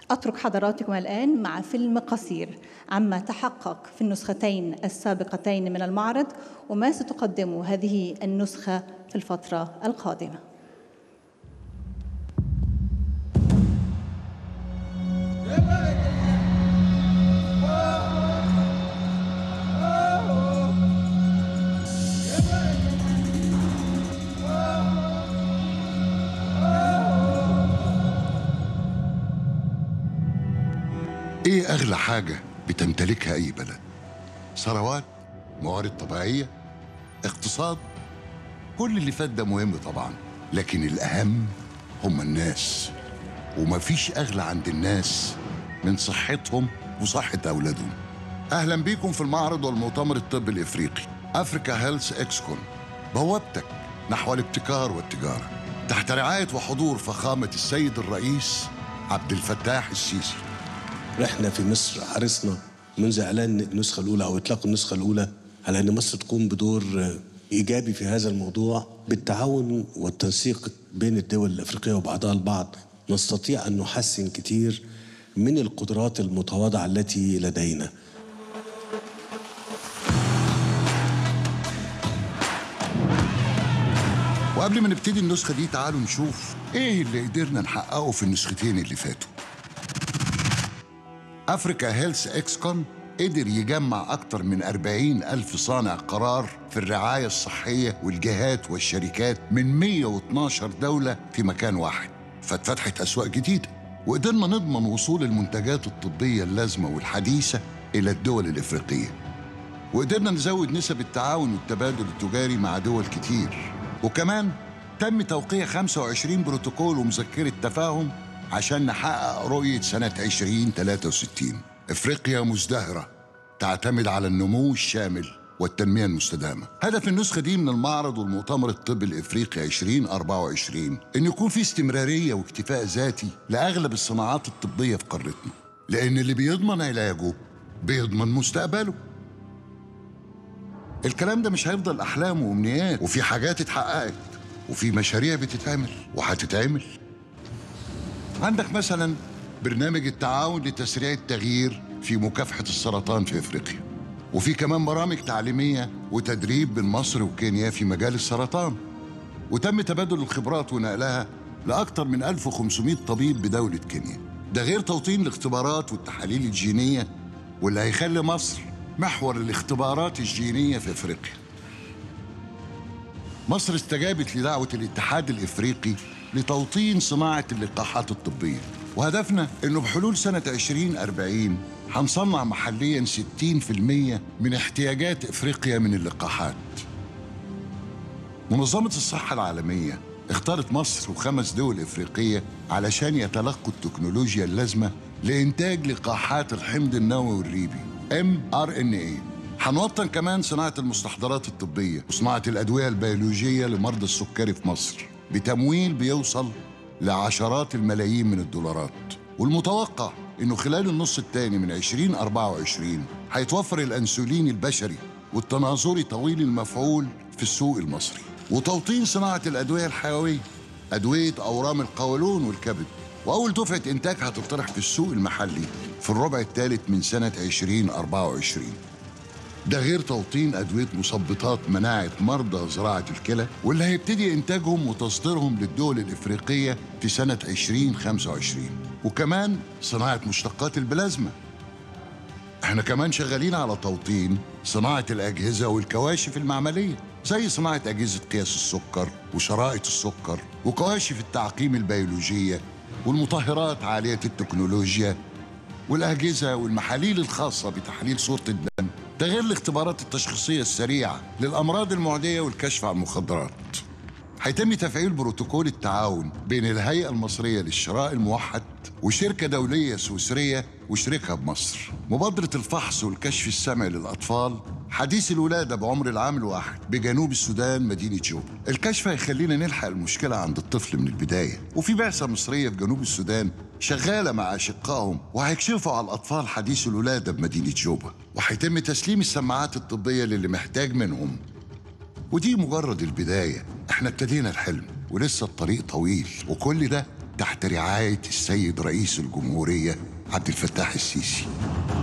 أترك حضراتكم الآن مع فيلم قصير عما تحقق في النسختين السابقتين من المعرض وما ستقدمه هذه النسخة في الفترة القادمة ايه اغلى حاجه بتمتلكها اي بلد ثروات موارد طبيعيه اقتصاد كل اللي فات ده مهم طبعا لكن الاهم هم الناس ومفيش اغلى عند الناس من صحتهم وصحه اولادهم اهلا بيكم في المعرض والمؤتمر الطبي الافريقي افريكا هيلث اكسكون بوابتك نحو الابتكار والتجاره تحت رعايه وحضور فخامه السيد الرئيس عبد الفتاح السيسي احنا في مصر حرصنا منذ اعلان النسخه الاولى او اطلاق النسخه الاولى على ان مصر تقوم بدور ايجابي في هذا الموضوع بالتعاون والتنسيق بين الدول الافريقيه وبعضها البعض نستطيع ان نحسن كتير من القدرات المتواضعه التي لدينا وقبل ما نبتدي النسخة دي تعالوا نشوف ايه اللي قدرنا نحققه في النسختين اللي فاتوا أفريكا هيلث إكسكون قدر يجمع أكتر من 40 ألف صانع قرار في الرعاية الصحية والجهات والشركات من 112 دولة في مكان واحد فاتفتحت أسواق جديدة وقدرنا نضمن وصول المنتجات الطبية اللازمة والحديثة إلى الدول الإفريقية وقدرنا نزود نسب التعاون والتبادل التجاري مع دول كتير وكمان تم توقيع 25 بروتوكول ومذكرة تفاهم عشان نحقق رؤية سنة 2063 إفريقيا مزدهرة تعتمد على النمو الشامل والتنمية المستدامة هدف النسخة دي من المعرض والمؤتمر الطبي الإفريقي 2024 إن يكون في استمرارية واكتفاء ذاتي لأغلب الصناعات الطبية في قارتنا لأن اللي بيضمن علاجه بيضمن مستقبله الكلام ده مش هيفضل أحلام وأمنيات وفي حاجات اتحققت وفي مشاريع بتتعمل وهتتعمل عندك مثلا برنامج التعاون لتسريع التغيير في مكافحة السرطان في أفريقيا وفي كمان برامج تعليمية وتدريب بين مصر وكينيا في مجال السرطان وتم تبادل الخبرات ونقلها لأكثر من 1500 طبيب بدولة كينيا ده غير توطين الاختبارات والتحاليل الجينية واللي هيخلي مصر محور الاختبارات الجينية في أفريقيا مصر استجابت لدعوة الاتحاد الإفريقي لتوطين صناعة اللقاحات الطبية وهدفنا أنه بحلول سنة 2040 هنصنع محليا 60% من احتياجات إفريقيا من اللقاحات منظمة الصحة العالمية اختارت مصر وخمس دول إفريقية علشان يتلقوا التكنولوجيا اللازمة لإنتاج لقاحات الحمض النووي والريبي mRNA هنوطن كمان صناعة المستحضرات الطبية وصناعة الأدوية البيولوجية لمرضى السكري في مصر بتمويل بيوصل لعشرات الملايين من الدولارات والمتوقع انه خلال النص الثاني من 2024 هيتوفر الانسولين البشري والتناظري طويل المفعول في السوق المصري وتوطين صناعة الأدوية الحيوية أدوية أورام القولون والكبد وأول دفعة إنتاج هتطرح في السوق المحلي في الربع الثالث من سنة 2024 ده غير توطين أدوية مثبطات مناعة مرضى زراعة الكلى واللي هيبتدي إنتاجهم وتصديرهم للدول الإفريقية في سنة 2025 وكمان صناعة مشتقات البلازما احنا كمان شغالين على توطين صناعة الأجهزة والكواشف المعملية زي صناعة أجهزة قياس السكر وشرائط السكر وكواشف التعقيم البيولوجية والمطهرات عالية التكنولوجيا والأجهزة والمحاليل الخاصة بتحليل صورة الدم ده غير الاختبارات التشخيصية السريعة للأمراض المعدية والكشف عن المخدرات هيتم تفعيل بروتوكول التعاون بين الهيئة المصرية للشراء الموحد وشركة دولية سويسرية وشريكها بمصر مبادرة الفحص والكشف السمعي للأطفال حديث الولادة بعمر العام الواحد بجنوب السودان مدينة جوبا الكشف هيخلينا نلحق المشكلة عند الطفل من البداية وفي بعثة مصرية في جنوب السودان شغالة مع أشقائهم وهيكشفوا على الأطفال حديث الولادة بمدينة جوبا وهيتم تسليم السماعات الطبية للي محتاج منهم ودي مجرد البداية احنا ابتدينا الحلم ولسه الطريق طويل وكل ده تحت رعاية السيد رئيس الجمهورية عبد الفتاح السيسي